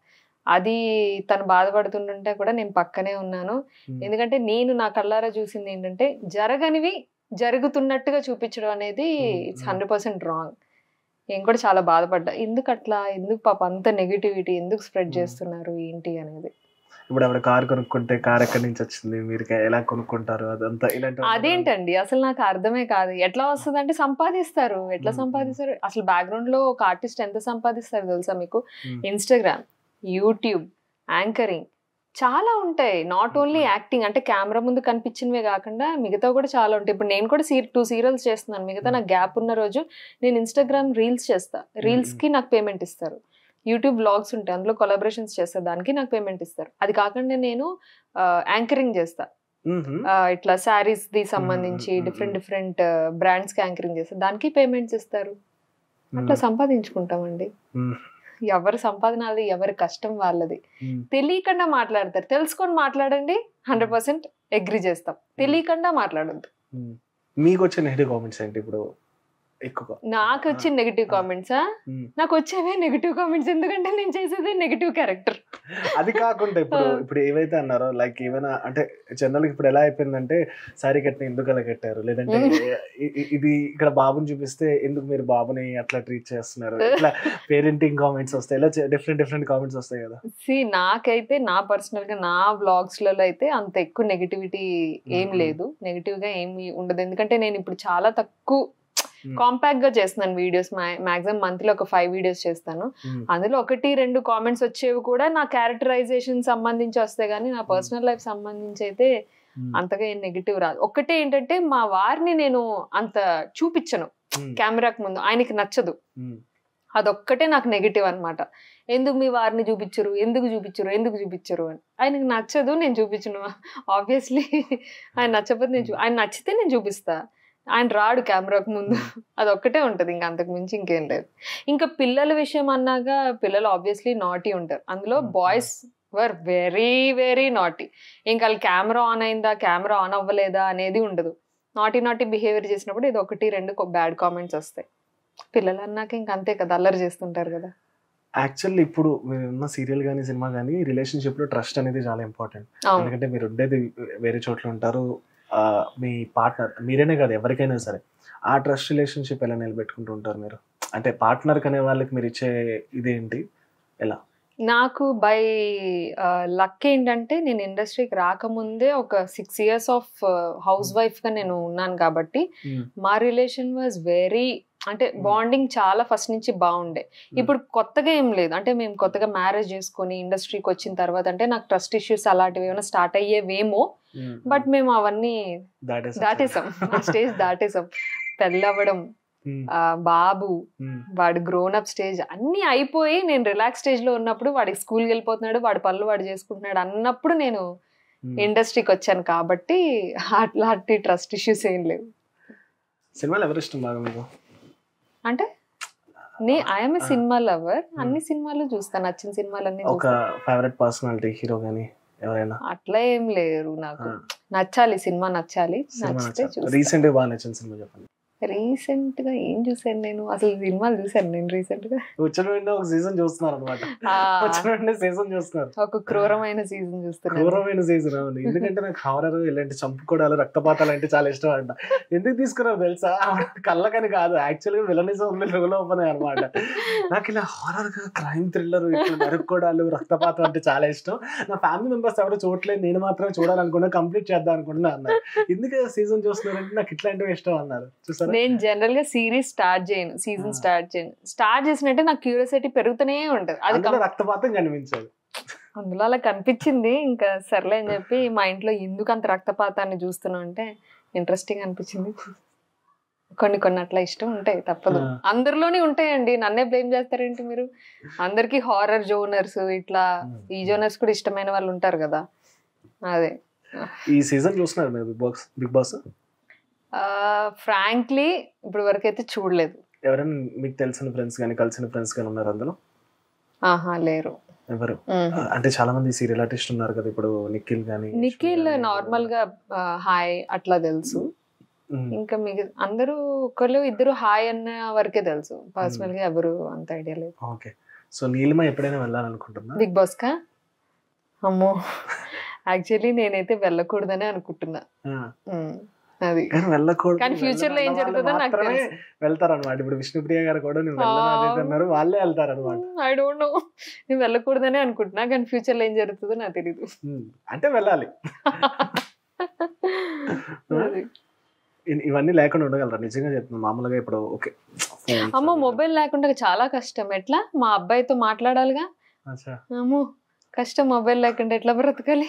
అది తను బాధపడుతుంటుంటే కూడా నేను పక్కనే ఉన్నాను ఉమ్. ఎందుకంటే నేను నా కళ్ళారా చూసింది ఏంటంటే జరగనివి జరుగుతున్నట్టుగా చూపించడం అనేది Hmm, it's hmm. Hundred percent wrong నేను కూడా చాలా బాధపడ్డా ఎందుకు అట్లా ఎందుకు పాప అంత నెగిటివిటీ ఎందుకు స్ప్రెడ్ Hmm. చేస్తున్నారు ఏంటి అనేది ఇప్పుడు ఆవిడ కార్ కొనుక్కుంటే కార్ ఎక్కడి నుంచి వచ్చింది మీరు ఎలా కొనుక్కుంటారు అదంతా ఇలాంటి అదేంటండి అసలు నాకు అర్థమే కాదు ఎట్లా వస్తుంది అంటే సంపాదిస్తారు ఎట్లా Hmm, సంపాదిస్తారు అసలు బ్యాక్గ్రౌండ్ లో ఒక ఆర్టిస్ట్ ఎంత సంపాదిస్తారు తెలుసా మీకు Hmm. ఇన్స్టాగ్రామ్ యూట్యూబ్ యాంకరింగ్ చాలా ఉంటాయి నాట్ ఓన్లీ Mhm. యాక్టింగ్ అంటే కెమెరా ముందు కనిపించినవే కాకుండా మిగతా కూడా చాలా ఉంటాయి ఇప్పుడు నేను కూడా సీ టూ సీరియల్స్ చేస్తున్నాను మిగతా Mhm. నాకు గ్యాప్ ఉన్న రోజు నేను ఇన్స్టాగ్రామ్ రీల్స్ చేస్తా రీల్స్ కి నాకు పేమెంట్ ఇస్తారు యూట్యూబ్ బ్లాగ్స్ ఉంటాయి అందులో కొలాబరేషన్స్ చేస్తా దానికి నాకు పేమెంట్ ఇస్తారు అది కాకుండా నేను యాంకరింగ్ చేస్తా మ్మ్. ఆ, ఇట్లా శారీస్ ది సంబంధించి మ్మ్, మ్మ్, డిఫరెంట్ మ్మ్. డిఫరెంట్ బ్రాండ్స్ కి యాంకరింగ్ చేస్తారు దానికి పేమెంట్స్ ఇస్తారు అట్లా సంపాదించుకుంటామండి మ్మ్. ఎవరి సంపాదన అది ఎవరి కష్టం వాళ్ళది మ్మ్. తెలియకుండా మాట్లాడతారు తెలుసుకొని మాట్లాడండి హండ్రెడ్ పర్సెంట్ అగ్రి చేస్తాం తెలియకుండా మాట్లాడొద్దు మ్మ్. మీకు వచ్చే నెగిటివ్ కామెంట్స్ ఏంటి ఇప్పుడు ఎక్కువ నాకు వచ్చిన నెగిటివ్ కామెంట్సా మ్మ్. నాకు వచ్చేవే నెగిటివ్ కామెంట్స్ ఎందుకంటే నేను చేసేది నెగిటివ్ క్యారెక్టర్ అది కాకుండా ఇప్పుడు ఆ. ఇప్పుడు ఏవైతే అన్నారో లైక్ ఏమైనా అంటే జనరల్ ఇప్పుడు ఎలా అయిపోయిందంటే సారీ కట్టిన ఎందుకు అలా కట్టారు లేదంటే మ్మ్. ఇ- ఇ- ఇది ఇక్కడ బాబుని చూపిస్తే ఎందుకు మీరు బాబుని అట్లా ట్రీట్ చేస్తున్నారు ఇట్లా పేరెంటింగ్ కామెంట్స్ వస్తాయి ఇలా డిఫరెంట్ డిఫరెంట్ కామెంట్స్ వస్తాయి కదా సి నాకైతే నా పర్సనల్ గా నా వ్లాగ్స్ లలో అయితే అంత ఎక్కువ నెగిటివిటీ ఏం మ్మ్. లేదు నెగిటివ్ గా ఏమి ఉండదు ఎందుకంటే నేను ఇప్పుడు చాలా తక్కువ మ్మ్. కాంపాక్ట్ గా చేస్తున్నాను వీడియోస్ మాక్సిమం మంత్ లో ఒక ఫైవ్ వీడియోస్ చేస్తాను మ్మ్. అందులో ఒకటి రెండు కామెంట్స్ వచ్చేవి కూడా నా క్యారెక్టరైజేషన్ సంబంధించి వస్తాయి కానీ నా పర్సనల్ లైఫ్ సంబంధించి అయితే మ్మ్. అంతగా ఏం నెగిటివ్ రాదు ఒక్కటే ఏంటంటే మా వారిని నేను అంత చూపించను మ్మ్. కెమెరాకి ముందు ఆయనకి నచ్చదు మ్మ్. అదొక్కటే నాకు నెగిటివ్ అన్నమాట ఎందుకు మీ వారిని చూపించరు ఎందుకు చూపించరు ఎందుకు చూపించరు అని ఆయనకి నచ్చదు నేను చూపించను ఆబ్వియస్లీ ఆయన నచ్చకపోతే నేను చూ ఆయన నచ్చితే నేను చూపిస్తా ఆయన రాడు కెమెరాకు ముందు అదొక్కటే ఉంటది ఇంకా అంతకు మించి ఇంకేం లేదు ఇంకా పిల్లల విషయం అన్నాక పిల్లలు ఆబ్వియస్లీ నాటీ ఉంటారు అందులో Hmm. Boys were very very naughty ఇంకా వాళ్ళు కెమెరా ఆన్ అయిందా కెమెరా ఆన్ అవ్వలేదా అనేది ఉండదు నాటీ నాటీ బిహేవియర్ చేసినప్పుడు ఇది ఒకటి రెండు బ్యాడ్ కామెంట్స్ వస్తాయి పిల్లలు అన్నాక ఇంక అంతే కదా అల్లరి చేస్తుంటారు కదా యాక్చువల్లీ ఇప్పుడు మీరు ఉన్న సీరియల్ కానీ సినిమా కానీ రిలేషన్షిప్ లో ట్రస్ట్ అనేది చాలా ఇంపార్టెంట్ అవును ఎందుకంటే మీరు ఉండేది వేరే చోట్ల ఉంటారు ఆ, మీ పార్ట్నర్ మీరేనే కాదు ఎవరికైనా సరే ఆ ట్రస్ట్ రిలేషన్షిప్ ఎలా నిలబెట్టుకుంటూ ఉంటారు మీరు అంటే పార్ట్నర్ అనే వాళ్ళకి మీరు ఇచ్చే ఇదేంటి ఎలా నాకు బై లక్ ఏంటంటే నేను ఇండస్ట్రీకి రాకముందే ఒక six years of housewife గా నేను ఉన్నాను కాబట్టి మా రిలేషన్ వాజ్ వెరీ అంటే Hmm. బాండింగ్ చాలా ఫస్ట్ నుంచి బాగుండే ఇప్పుడు కొత్తగా ఏం లేదు అంటే మేము కొత్తగా మ్యారేజ్ చేసుకొని ఇండస్ట్రీకి వచ్చిన తర్వాత అంటే నాకు ట్రస్ట్ ఇష్యూస్ అలాంటివి ఏమైనా స్టార్ట్ అయ్యేవేమో బట్ మేము అవన్నీ దాటేసాం ఆ స్టేజ్ దాటేసాం పెళ్ళవ్వడం ఆ, బాబు వాడు గ్రోన్ అప్ స్టేజ్ అన్ని అయిపోయి నేను రిలాక్స్ స్టేజ్ లో ఉన్నప్పుడు వాడికి స్కూల్కి వెళ్ళిపోతున్నాడు వాడి పనులు వాడు చేసుకుంటున్నాడు అన్నప్పుడు నేను ఇండస్ట్రీకి వచ్చాను కాబట్టి అట్లాంటి ట్రస్ట్ ఇష్యూస్ ఏం లేవు సినిమాలు ఎవరు ఇష్టం బాగా మీకు అంటే నే ఐఎమ్ ఆ. సినిమా లవర్ అన్ని సినిమాలు చూస్తాను నచ్చిన సినిమాలన్నీ ఒక చూస్తాను ఫేవరెట్ పర్సనాలిటీ హీరో కానీ ఎవరైనా అట్లా ఏం లేరు నాకు నచ్చాలి సినిమా నచ్చాలి నచ్చితే చూస్తాను రీసెంట్ గా బాగా నచ్చిన సినిమా చెప్పండి రీసెంట్ గా ఏం చూసాను నేను అసలు సినిమాలు చూసాను నేను రీసెంట్ గా వచ్చిన వెంటనే ఒక సీజన్ చూస్తున్నారు అనమాట ఆ, వచ్చిన వెంటనే సీజన్ చూస్తున్నారు ఒక క్రూరమైన సీజన్ చూస్తున్నాను క్రూరమైన సీజన్ అవును ఎందుకంటే నాకు హారర్ ఇలాంటి చంపుకోవడాలు రక్తపాతాలు అంటే చాలా ఇష్టం అంట ఎందుకు తీసుకున్నావు తెలుసా కళ్ళకని కాదు యాక్చువల్ గా విలనిజం ఉంది లోపల ఓపెన్ అనమాట నాకు ఇలా హారర్ గా క్రైమ్ థ్రిల్లర్ ఇట్లా నరుక్కోవడాలు రక్తపాతం అంటే చాలా ఇష్టం నా ఫ్యామిలీ మెంబర్స్ ఎవరు చూడలేదు నేను మాత్రమే చూడాలనుకున్నా కంప్లీట్ చేద్దాం అనుకుంటున్నా అన్నారు ఎందుకు సీజన్ చూస్తున్నారంటే నాకు ఇట్లాంటివి ఇష్టం అన్నారు చూసారా నేను జనరల్ గా సిరీస్ స్టార్ట్ చేయను సీజన్ ఆ. స్టార్ట్ చేయను స్టార్ట్ చేసినట్టే నాకు క్యూరియాసిటీ పెరుగుతూనే ఉంటది అది అందులో కం- రక్తపాతం కనిపించదు అందులో అలా కనిపించింది ఇంకా సర్లే అని చెప్పి మా ఇంట్లో ఎందుకు అంత రక్తపాతాన్ని చూస్తున్నావు అంటే ఇంట్రెస్టింగ్ అనిపించింది కొన్ని కొన్ని అట్లా ఇష్టం ఉంటాయి తప్పదు ఆ. అందరిలోనే ఉంటాయండి నన్నే బ్లేమ్ చేస్తారేంటి మీరు అందరికి హారర్ జోనర్స్ ఇట్లా ఈ జోనర్స్ కూడా ఇష్టమైన వాళ్ళు ఉంటారు కదా అదే ఈ సీజన్ చూస్తున్నారు మీరు Bigg Boss Bigg Boss frankly ఇప్పుడు వరకు అయితే చూడలేదు ఎవరైనా మీకు తెలిసిన ఫ్రెండ్స్ కానీ కలిసిన ఫ్రెండ్స్ కానీ ఉన్నారు అందులో ఆహా లేరు ఎవరు మ్మ్. అంటే చాలా మంది సీరియల్ ఆర్టిస్ట్ ఉన్నారు కదా ఇప్పుడు నిఖిల్ గానీ నిఖిల్ నార్మల్ గా హాయ్ అట్లా తెలుసు ఇంకా మిగతా అందరూ ఒకళ్ళు ఇద్దరు హాయ్ అన్న వరకే తెలుసు పర్సనల్ గా ఎవరు అంత ఐడియా లేదు ఓకే సో నీలిమ ఎప్పుడైనా వెళ్ళాలనుకుంటున్నా బిగ్ బాస్ కా అమ్మో యాక్చువల్లీ నేనైతే వెళ్ళకూడదనే అనుకుంటున్నా ఆ, ఉమ్, అది కానీ వెళ్ళకూడదు కానీ future లో ఏం వెళ్ళమన్న వాళ్ళు జరుగుతుందో నాకు మాత్రమే తెలుసు. వెళ్తారు అనమాట ఇప్పుడు విష్ణుప్రియ గారు కూడా నేను వెళ్ళను అది ఇది అన్నారు వాళ్ళే వెళ్తారు అనమాట ఐ డోంట్ నో నేను వెళ్ళకూడదనే అనుకుంటున్నా కానీ ఫ్యూచర్ లో ఏం జరుగుతుందో నాకు తెలియదు అంటే వెళ్ళాలి అది. ఇ- ఇవన్నీ లేకుండా ఉండగలరా నిజంగా చెప్తున్నాను మామూలుగా ఇప్పుడు ఓకే అమ్మో మొబైల్ లేకుండా చాలా కష్టం ఎట్లా మా అబ్బాయితో మాట్లాడాలిగా అచ్చా అమ్మో కష్టం మొబైల్ లేకుండా ఎట్లా బ్రతకాలి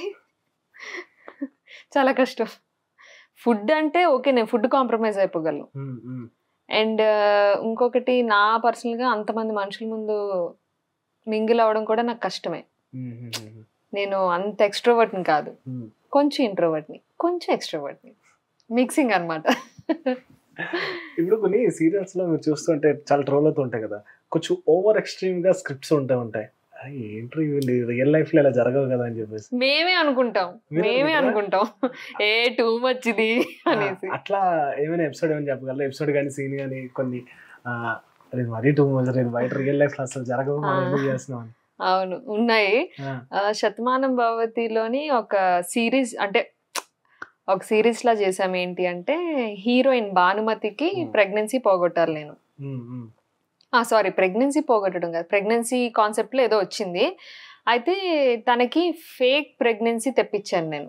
చాలా కష్టం ఫుడ్ అంటే ఓకే నేను ఫుడ్ కాంప్రమైజ్ అయిపోగలను ఉమ్, ఉమ్, అండ్ ఇంకొకటి నా పర్సనల్గా అంతమంది మనుషుల ముందు మింగిల్ అవ్వడం కూడా నాకు కష్టమే ఉమ్, ఉమ్, ఉమ్, నేను అంత ఎక్స్ట్రోవర్ట్ని కాదు ఉమ్. కొంచెం ఇంట్రోవర్ట్ని కొంచెం ఎక్స్ట్రోవర్ట్ని మిక్సింగ్ అనమాట ఇప్పుడు కొన్ని సీరియల్స్ లో మీరు చూస్తుంటే చాలా ట్రోల్ అవుతూ ఉంటాయి కదా కొంచెం ఓవర్ ఎక్స్ట్రీమ్ గా స్క్రిప్ట్స్ ఉంటాయి ఉంటాయి అరే, ఏంట్రీ రియల్ లైఫ్ లో ఇలా జరగవు కదా అని చెప్పేసి మేమే అనుకుంటాం మీరు మేమే అనుకుంటారా? అనుకుంటాం ఏ టూ మచ్ ఇది అనేసి ఆ, అట్లా ఏమైనా ఎపిసోడ్ ఏమైనా చెప్పగలరా ఎపిసోడ్ కానీ సీన్ కానీ కొన్ని ఆ, అది మరీ టూ మచ్ ఇది బయట రియల్ లైఫ్ లో అసలు జరగవు మనం ఆ. ఎందుకు చేస్తున్నాం అని అవును ఉన్నాయి ఆ, ఆ, శతమానం భవతిలోని ఒక సిరీస్ అంటే ఒక సిరీస్ లా చేసాం ఏంటి అంటే హీరోయిన్ భానుమతికి Hmm. ప్రెగ్నెన్సీ పోగొట్టాలి నేను ఉమ్, ఉమ్, ఆ సారీ ప్రెగ్నెన్సీ పోగొట్టడం కాదు ప్రెగ్నెన్సీ కాన్సెప్ట్లో ఏదో వచ్చింది అయితే తనకి ఫేక్ ప్రెగ్నెన్సీ తెప్పించాను నేను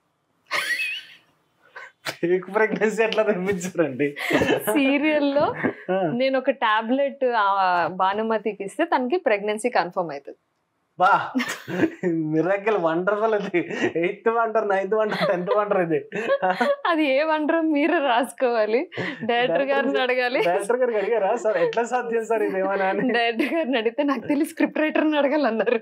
ఫేక్ ప్రెగ్నెన్సీ ఎట్లా తెప్పించారండి సీరియల్లో ఆ, నేను ఒక టాబ్లెట్ భానుమతికి ఇస్తే తనకి ప్రెగ్నెన్సీ కన్ఫర్మ్ అవుతుంది బా మిరాకిల్ వండర్ఫుల్ ఇది eighth wonder ninth wonder tenth wonder ఇది అది ఏమంటారో మీరే రాసుకోవాలి డైరెక్టర్ గారిని అడగాలి డైరెక్టర్ గారికి అడిగారా సార్ ఎట్లా సాధ్యం సార్ ఇదేమన్నా అని డైరెక్టర్ గారిని అడిగితే నాకు తెలిసి స్క్రిప్ట్ రైటర్ని అడగాలన్నారు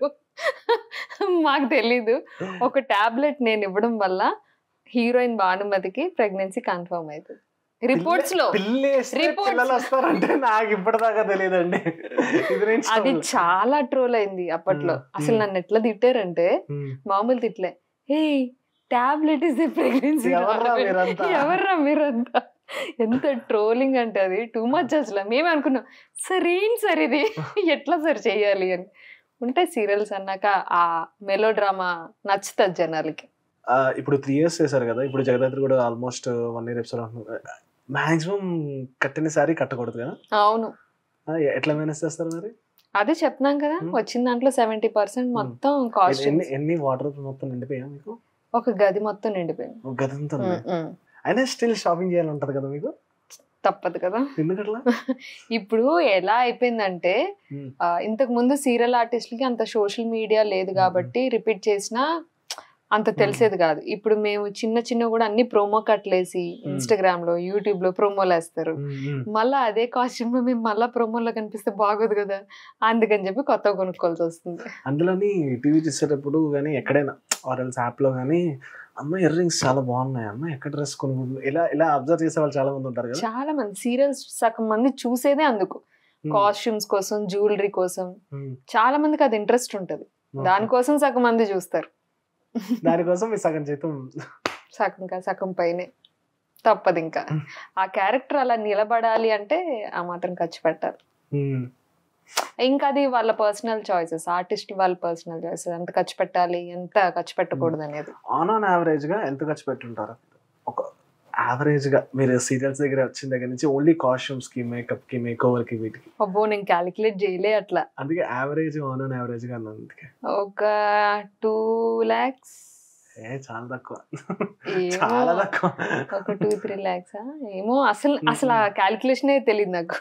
మాకు తెలీదు ఒక టాబ్లెట్ నేను ఇవ్వడం వల్ల హీరోయిన్ భానుమతికి ప్రెగ్నెన్సీ కన్ఫర్మ్ అవుతుంది రిపోర్ట్స్ లో పిల్లి వేస్తే Reports. పిల్లలు వస్తారంటే నాకు ఇప్పటిదాకా తెలియదండి ఇది నేను అది చూడలేదు. చాలా ట్రోల్ అయింది అప్పట్లో Hmm. అసలు Hmm. నన్ను ఎట్లా తిట్టారంటే ఉమ్. మామూలు తిట్లే హే టాబ్లెట్ ఇస్ ప్రెగ్నెన్సీ ఎవర్రా మీరంతా? ఎవర్రా మీరంతా ఎంత ట్రోలింగ్ అంటే అది టూ మచ్ అసలు మేమే అనుకున్నాం సార్ ఏంటి సార్ ఇది ఎట్లా సార్ చెయ్యాలి అని ఉంటాయి సీరియల్స్ అన్నాక ఆ మెలో డ్రామా నచ్చుతుంది జనాలకి ఆ, ఇప్పుడు త్రీ ఇయర్స్ చేశారు కదా ఇప్పుడు జగదాత్రి కూడా almost one year episode maximum కట్టిన సారీ కట్టకూడదు కదా అవును ఆ, ఎట్లా మేనేజ్ చేస్తారు మరి అదే చెప్తున్నాం కదా Hmm. వచ్చిన దాంట్లో సెవెంటీ పర్సెంట్ Hmm. మొత్తం ఎన్ని కాస్ట్యూమ్స్ ఎన్ని వాటర్ మొత్తం నిండిపోయా మీకు ఒక గది మొత్తం నిండిపోయింది ఒక గదంతా Hmm, hmm. అయినా స్టిల్ షాపింగ్ చేయాలంటారు కదా మీకు తప్పదు కదా ఎందుకట్లా ఇప్పుడు ఎలా అయిపోయిందంటే Hmm. ఆ, ఇంతకు ముందు సీరియల్ ఆర్టిస్టులకి అంత సోషల్ మీడియా లేదు కాబట్టి రిపీట్ చేసినా అంత తెలిసేది కాదు ఇప్పుడు మేము చిన్న చిన్న కూడా అన్ని ప్రోమో కట్లేసి ఇన్స్టాగ్రామ్ లో యూట్యూబ్ లో ప్రోమోలు వేస్తారు ఉమ్, ఉమ్. మళ్ళా అదే కాస్ట్యూమ్ లో మేము మళ్ళా ప్రోమోలో కనిపిస్తే బాగోదు కదా అందుకని చెప్పి కొత్తగా కొనుక్కోవాల్సి వస్తుంది అందులోని టీవీ చూసేటప్పుడు కానీ ఎక్కడైనా ఆర్ఎల్స్ యాప్లో కానీ అమ్మ ఇయర్ రింగ్స్ చాలా బాగున్నాయి అమ్మ ఎక్కడ డ్రెస్ కొనుక్కుంటుంది ఇలా ఇలా అబ్జర్వ్ చేసే వాళ్ళు చాలా మంది ఉంటారు కదా చాలా మంది సీరియల్స్ సగం మంది చూసేదే అందుకు ఉమ్, కాస్ట్యూమ్స్ కోసం జ్యువెలరీ కోసం ఉమ్, చాలా మందికి అది ఇంట్రెస్ట్ ఉంటది ఓకే. దానికోసం సగం మంది చూస్తారు దానికోసం మీ సగం జీతం సగం కా సగం పైనే తప్పదు ఇంకా ఆ క్యారెక్టర్ అలా నిలబడాలి అంటే ఆ మాత్రం ఖర్చు పెట్టాలి ఉమ్, ఇంకా అది వాళ్ళ పర్సనల్ చాయిసెస్ ఆర్టిస్ట్ వాళ్ళ పర్సనల్ చాయిసెస్ ఎంత ఖర్చు పెట్టాలి ఎంత ఖర్చు పెట్టకూడదు అనేది ఆన్ ఆన్ యావరేజ్ గా ఎంత ఖర్చు పెట్టుంటారు ఒక యావరేజ్ గా మీరు సీరియల్స్ దగ్గర వచ్చిన దగ్గర నుంచి ఓన్లీ కాస్ట్యూమ్స్ కి మేకప్ కి మేక్ ఓవర్ కి వీటికి అబ్బో నేను క్యాలిక్యులేట్ చేయలే అట్లా అందుకే యావరేజ్ ఆన్ ఆన్ యావరేజ్ గా అన్నాను అందుకే ఒక టూ ల్యాక్స్ ఏ చాలా తక్కువ చాలా తక్కువ ఒక టూ త్రీ ల్యాక్స్ ఏమో అసలు అసలు ఆ క్యాలిక్యులేషనే తెలియదు నాకు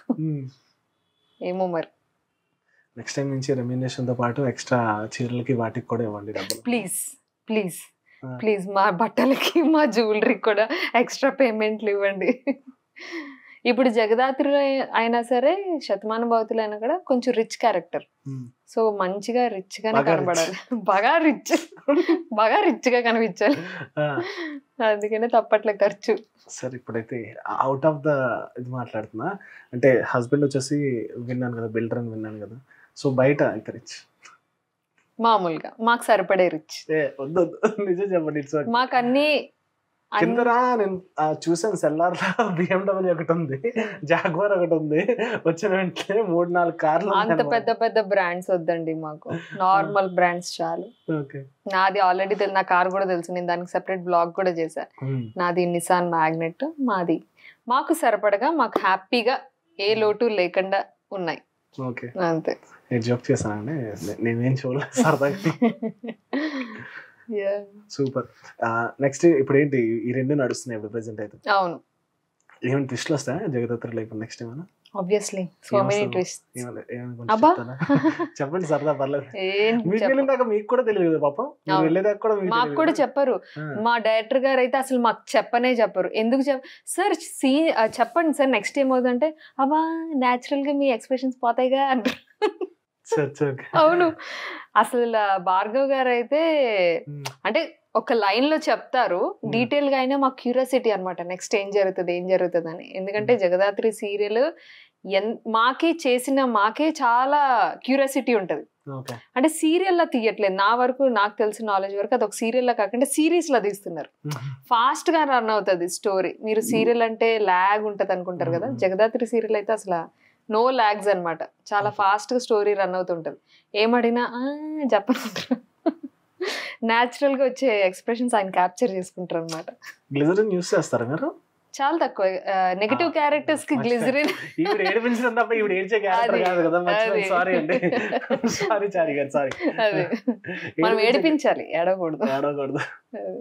ఏమో మరి నెక్స్ట్ టైం నుంచి రెమ్యూనేషన్ తో పాటు ఎక్స్ట్రా చీరలకి వాటికి కూడా ఇవ్వండి డబ్బులు ప్లీజ్ ప్లీజ్ ఆ. ప్లీజ్ మా బట్టలకి మా జ్యువెలరీకి కూడా ఎక్స్ట్రా పేమెంట్లు ఇవ్వండి ఇప్పుడు జగదాత్రి అయినా సరే శతమాన భవతులు అయినా కూడా కొంచెం రిచ్ క్యారెక్టర్ ఉమ్. సో మంచిగా రిచ్ గానే బాగా కనబడాలి బాగా రిచ్ బాగా రిచ్ గా కనిపించాలి ఆ, అందుకనే తప్పట్లే ఖర్చు సరే ఇప్పుడైతే అవుట్ ఆఫ్ ద ఇది మాట్లాడుతున్నా అంటే హస్బెండ్ వచ్చేసి విన్నాను కదా బిల్డర్ అని విన్నాను కదా సో బయట ఇంత రిచ్ మామూలుగా మాకు సరిపడే రిచ్ ఏ వద్దు వద్దు నిజం చెప్పండి ఇట్స్ మాకు అన్ని కిందరా నేను ఆ, చూసాను సెల్లార్ లో బిఎండబ్ల్యూ ఒకటి ఉంది జాగ్వార్ ఒకటి ఉంది వచ్చిన వెంటనే మూడు నాలుగు కార్లు అంత పెద్ద పెద్ద బ్రాండ్స్ వద్దండి మాకు నార్మల్ బ్రాండ్స్ చాలు ఓకే నాది ఆల్రెడీ తెలు నా కార్ కూడా తెలుసు నేను దానికి సెపరేట్ బ్లాగ్ కూడా చేశా నాది నిసాన్ మ్యాగ్నెట్ మాది మాకు సరిపడగా మాకు హ్యాపీగా ఏ లోటు లేకుండా ఉన్నాయి ఓకే అంతే నేను జోక్ చేశానండి నే- నేనేం చూడలేదు సరదాగా Yeah. సూపర్ నెక్స్ట్ ఇప్పుడు ఏంటి ఈ రెండు నడుస్తున్నాయి ఇప్పుడు ప్రెసెంట్ అయితే అవును ఏమైనా ట్విస్ట్లు వస్తాయా జగదత్రలో ఇప్పుడు నెక్స్ట్ ఏమైనా ఆబ్వియస్లీ సో ఏం మెనీ వస్తుంది? ట్విస్ట్ ఏమైనా- ఏమైనా కొంచెం అబ్బా. చెప్తారా? చెప్పండి సరదా పర్లేదు ఏం మీకు చెప్ప- వెళ్ళిందాక మీకు కూడా తెలియదు కదా పాపం మీరు అవును. వెళ్ళేదాకా కూడా మీకు మాకు తెలియదు కూడా కదా? చెప్పరు ఆ. మా డైరెక్టర్ గారు అయితే అసలు మాకు చెప్పనే చెప్పరు ఎందుకు చెప్ సార్ సీ ఆ, చెప్పండి సార్ నెక్స్ట్ ఏమవుతుందంటే అబ్బా న్యాచురల్ గా మీ ఎక్స్ప్రెషన్స్ పోతాయిగా అంటారు సరే, సరే, okay. అవును అసలు భార్గవ్ గారు అయితే ఉమ్, అంటే ఒక లైన్ లో చెప్తారు డీటెయిల్ గా అయినా మాకు క్యూరియాసిటీ అన్నమాట నెక్స్ట్ ఏం జరుగుతుంది ఏం జరుగుతుంది అని ఎందుకంటే జగదాత్రి సీరియల్ ఎన్ మాకే చేసిన మాకే చాలా క్యూరియాసిటీ ఉంటది ఓకే అంటే సీరియల్ లా తీయట్లేదు నా వరకు నాకు తెలిసిన నాలెడ్జ్ వరకు అది ఒక సీరియల్ లా కాకుండా సిరీస్ లా తీస్తున్నారు ఉమ్, ఫాస్ట్ గా రన్ అవుతుంది స్టోరీ మీరు సీరియల్ అంటే ల్యాగ్ ఉంటది అనుకుంటారు కదా Mhm. జగదాత్రి సీరియల్ అయితే అసలు నో ల్యాగ్స్ అన్నమాట చాలా Okay. ఫాస్ట్ గా స్టోరీ రన్ అవుతుంటది ఏమడినా చెప్పనుకుంటారు న్యాచురల్ గా వచ్చే ఎక్స్ప్రెషన్స్ ఆయన క్యాప్చర్ చేసుకుంటారు అనమాట గ్లిజరిన్ యూస్ చేస్తారా మీరు చాలా తక్కువ నెగటివ్ Ah, క్యారెక్టర్స్ కి మర్చిపోయా. గ్లిజరిన్ ఈవిడ ఏడిపించడం తప్ప ఈవిడ ఏడ్చే క్యారెక్టర్ అది, కాదు కదా అది. సారీ అండి సారీ చారి గారు సారీ అది మనం ఏడిపించాలి ఏడవకూడదు ఏడవకూడదు అది.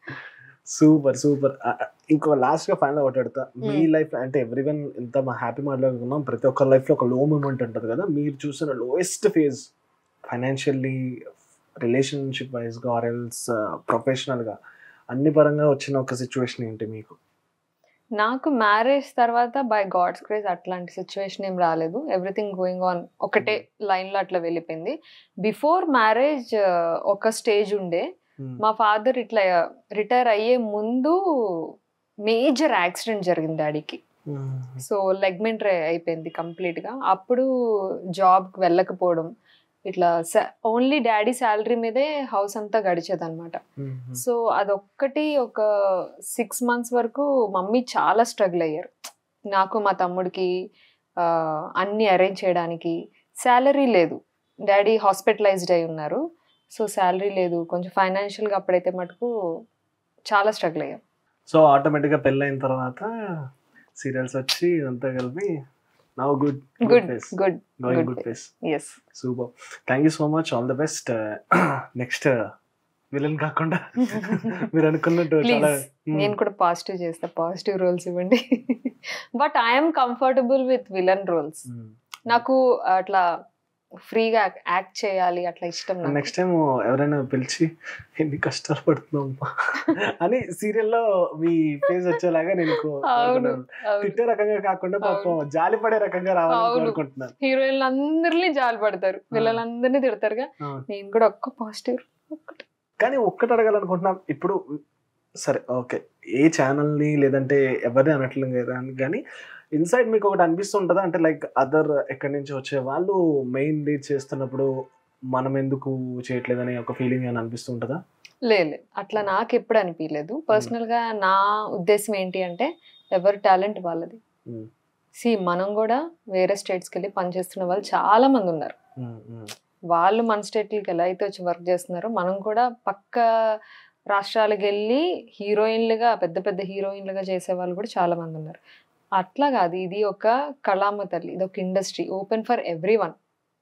సూపర్ సూపర్ ఇంకో లాస్ట్ గా ఫైనల్ ఒకటి అడుగుతా మీ Hmm. లైఫ్ అంటే ఎవ్రీవన్ ఇంత మా హ్యాపీ మాట్లాడుకున్నాం ప్రతి ఒక్కరి లైఫ్ లో ఒక లో మూమెంట్ ఉంటుంది కదా మీరు చూసిన lowest phase financially relationship wise గా ఆర్ఎల్స్ ప్రొఫెషనల్ గా అన్ని పరంగా వచ్చిన ఒక సిచ్యువేషన్ ఏంటి మీకు నాకు మ్యారేజ్ తర్వాత బై గాడ్స్ క్రేజ్ అట్లాంటి సిచ్యువేషన్ ఏం రాలేదు ఎవ్రీథింగ్ గోయింగ్ ఆన్ ఒకటే లైన్ లో అట్లా వెళ్ళిపోయింది బిఫోర్ మ్యారేజ్ ఒక స్టేజ్ ఉండే Hmm. మా ఫాదర్ ఇట్లా రిటైర్ అయ్యే ముందు మేజర్ యాక్సిడెంట్ జరిగింది డాడీకి Hmm. సో లెగ్మెంట్ అయిపోయింది complete గా అప్పుడు జాబ్కి వెళ్ళకపోవడం ఇట్లా ఓన్లీ డాడీ శాలరీ మీదే హౌస్ అంతా గడిచేదన్నమాట Hmm. సో అదొక్కటి ఒక సిక్స్ మంత్స్ వరకు మమ్మీ చాలా స్ట్రగుల్ అయ్యారు నాకు మా తమ్ముడికి ఆ, అన్ని అరేంజ్ చేయడానికి శాలరీ లేదు డాడీ హాస్పిటలైజ్డ్ అయి ఉన్నారు సో శాలరీ లేదు కొంచెం ఫైనాన్షియల్గా అప్పుడైతే మటుకు చాలా స్ట్రగుల్ అయ్యాం సో ఆటోమేటిక్ గా పెళ్ళైన తర్వాత సీరియల్స్ వచ్చి ఇదంతా కలిపి now good good phase good going good good phase. Phase yes super thank you so much all the best next villain కాకుండా మీరు అనుకున్నట్టు చాలా ప్లీజ్ నేను కూడా పాజిటివ్ చేస్తా పాజిటివ్ రోల్స్ ఇవ్వండి but I'm comfortable with villain roles నాకు అట్లా ఫ్రీగా యాక్ట్ చేయాలి అట్లా ఇష్టం నాకు. నెక్స్ట్ టైం ఎవరైనా పిలిచి ఎన్ని కష్టాలు పడుతున్నాం అని సీరియల్లో మీ ఫేస్ వచ్చేలాగా నేను కో- అవును కోరుకుంటున్నాను. అవును తిట్టే రకంగా కాకుండా పాపం జాలి పడే రకంగా రావాలని అవును. కోరుకుంటున్నాను హీరోయిన్లు అందరినీ జాలి పడతారు పిల్లలందరినీ తిడతారుగా అవును. నేను కూడా ఒక్క పాజిటివ్ ఒక్కటి కానీ ఒక్కటి అడగాలనుకుంటున్నాం ఇప్పుడు సరే ఓకే ఏ ఛానల్ని లేదంటే ఎవరిని అనట్లేదు కదా అని కానీ ఇన్సైడ్ మీకు ఒకటి అనిపిస్తుంటుందా అంటే లైక్ అదర్ ఎక్కడి నుంచి వచ్చే వాళ్ళు మెయిన్ లీడ్ చేస్తున్నప్పుడు మనం ఎందుకు చేయట్లేదని ఒక ఫీలింగ్ అని అనిపిస్తుంటుందా లేదు అట్లా నాకు ఎప్పుడు అనిపించలేదు పర్సనల్ గా నా ఉద్దేశం ఏంటి అంటే ఎవరి టాలెంట్ వాళ్ళది Hmm. సి మనం కూడా వేరే స్టేట్స్కి వెళ్ళి పనిచేస్తున్న వాళ్ళు చాలా మంది ఉన్నారు ఉమ్, ఉమ్, వాళ్ళు మన స్టేట్లకి ఎలా అయితే వచ్చి వర్క్ చేస్తున్నారో మనం కూడా పక్క రాష్ట్రాలకు వెళ్ళి హీరోయిన్లుగా పెద్ద పెద్ద హీరోయిన్లుగా చేసే వాళ్ళు కూడా చాలా మంది ఉన్నారు అట్లా కాదు ఇది ఒక కళామ తల్లి ఇది ఒక industry open for everyone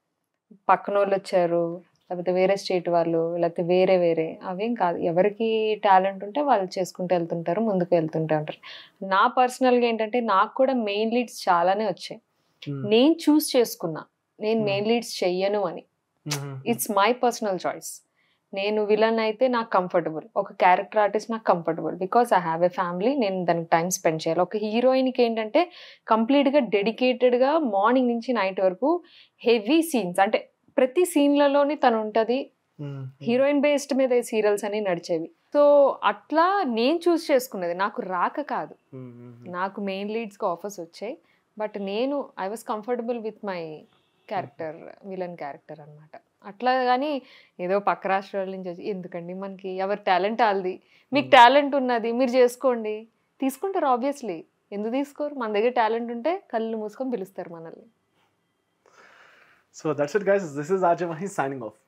పక్కన వాళ్ళు వచ్చారు లేకపోతే వేరే స్టేట్ వాళ్ళు లేకపోతే వేరే వేరే అవేం కాదు ఎవరికి టాలెంట్ ఉంటే వాళ్ళు చేసుకుంటూ వెళ్తుంటారు ముందుకు వెళ్తుంటూ ఉంటారు నా పర్సనల్గా ఏంటంటే నాకు కూడా మెయిన్ లీడ్స్ చాలానే వచ్చాయి ఉమ్, నేను చూస్ చేసుకున్నా నేను Hmm. మెయిన్ లీడ్స్ చెయ్యను అని ఉమ్, ఇట్స్ మై పర్సనల్ చాయిస్ నేను విలన్ అయితే నాకు కంఫర్టబుల్ ఒక క్యారెక్టర్ ఆర్టిస్ట్ నాకు comfortable because I have a family నేను దానికి టైం స్పెండ్ చేయాలి ఒక హీరోయిన్కి ఏంటంటే కంప్లీట్గా డెడికేటెడ్గా మార్నింగ్ నుంచి నైట్ వరకు హెవీ సీన్స్ అంటే ప్రతి సీన్లలోని తను ఉంటుంది ఉమ్, హీరోయిన్ బేస్డ్ మీద సీరియల్స్ అని నడిచేవి సో అట్లా నేను చూస్ చేసుకున్నది నాకు రాక కాదు ఉమ్, ఉమ్, నాకు మెయిన్ లీడ్స్కి ఆఫర్స్ వచ్చాయి బట్ నేను I was comfortable with my character villain character అన్నమాట అట్లా కానీ ఏదో పక్క రాష్ట్రాల నుంచి వచ్చి ఎందుకండి మనకి ఎవరి టాలెంట్ వాళ్ళది మీకు టాలెంట్ ఉన్నది మీరు చేసుకోండి తీసుకుంటారు ఆబ్వియస్లీ ఎందుకు తీసుకోరు మన దగ్గర టాలెంట్ ఉంటే కళ్ళు మూసుకొని పిలుస్తారు మనల్ని so that's it guys this is RJ Mahi signing of